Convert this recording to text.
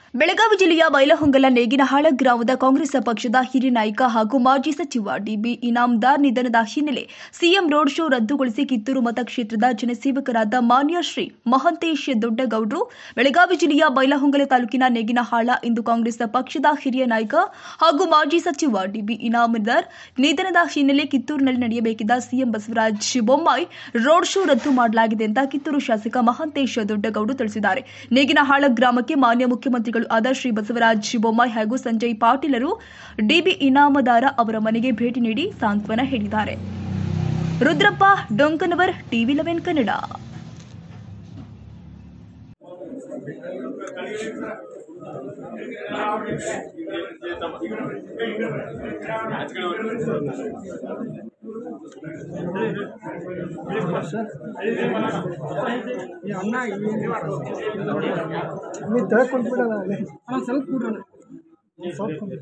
ಬೆಳಗಾವಿ ಜಿಲ್ಲೆಯ ಬೈಲಹೊಂಗಲ ನೇಗಿನಹಾಳ ಗ್ರಾಮದ ಕಾಂಗ್ರೆಸ್ ಪಕ್ಷದ ಹಿರಿಯ ನಾಯಕ ಹಾಗೂ ಮಾಜಿ ಸಚಿವ ಡಿಬಿ ಇನಾಮದಾರ್ ನಿಧನದ ಹಿನ್ನೆಲೆ ಸಿಎಂ ರೋಡ್ ಶೋ ರದ್ದುಗೊಳಿಸಿ ಕಿತ್ತೂರು ಮತಕ್ಷೇತ್ರದ ಜನಸೇವಕರಾದ ಮಾನ್ಯ ಶ್ರೀ ಮಹಂತೇಶ್ ದೊಡ್ಡಗೌಡರು ಬೆಳಗಾವಿ ಜಿಲ್ಲೆಯ ಬೈಲಹೊಂಗಲ ತಾಲೂಕಿನ ನೇಗಿನಹಾಳ ಇಂದು ಕಾಂಗ್ರೆಸ್ ಪಕ್ಷದ ಹಿರಿಯ ನಾಯಕ ಹಾಗೂ ಮಾಜಿ ಸಚಿವ ಡಿಬಿ ಇನಾಮದಾರ್ ನಿಧನದ ಹಿನ್ನೆಲೆ ಕಿತ್ತೂರಿನಲ್ಲಿ ನಡೆಯಬೇಕಿದ್ದ CM Basavaraja Bommai road show ರದ್ದು ಮಾಡಲಾಗಿದೆ ಅಂತ ಕಿತ್ತೂರು ಶಾಸಕ ಮಹಂತೇಶ್ ದೊಡ್ಡಗೌಡರು ತಿಳಿಸಿದ್ದಾರೆ ನೇಗಿನಹಾಳ ಗ್ರಾಮಕ್ಕೆ ಮಾನ್ಯ ಮುಖ್ಯಮಂತ್ರಿಗಳು ಆದ ಶ್ರೀ ಬಸವರಾಜ ಬೊಮ್ಮಾಯಿ ಹಾಗೂ ಸಂಜಯ್ ಪಾಟೀಲರು ಡಿಬಿ ಇನಾಮದಾರ ಅವರ ಮನೆಗೆ ಭೇಟಿ ನೀಡಿ ಸಾಂತ್ವನ ಹೇಳಿದ್ದಾರೆ ರುದ್ರಪ್ಪ ಡೊಂಕನವರ್ ಟಿವಿ ಲೆವೆನ್ ಕನ್ನಡ ಈ ಅನ್ನ ಏನು ನೀ ತಳಕ್ ಕುಂತ್ಬಿಡಲ್ಲ ಅಲ್ಲಿ ಅಣ್ಣ ಸ್ವಲ್ಪ ಕೂಡ್ರಣ ಸ್ವಲ್ಪ ಕುಂದ್ರು.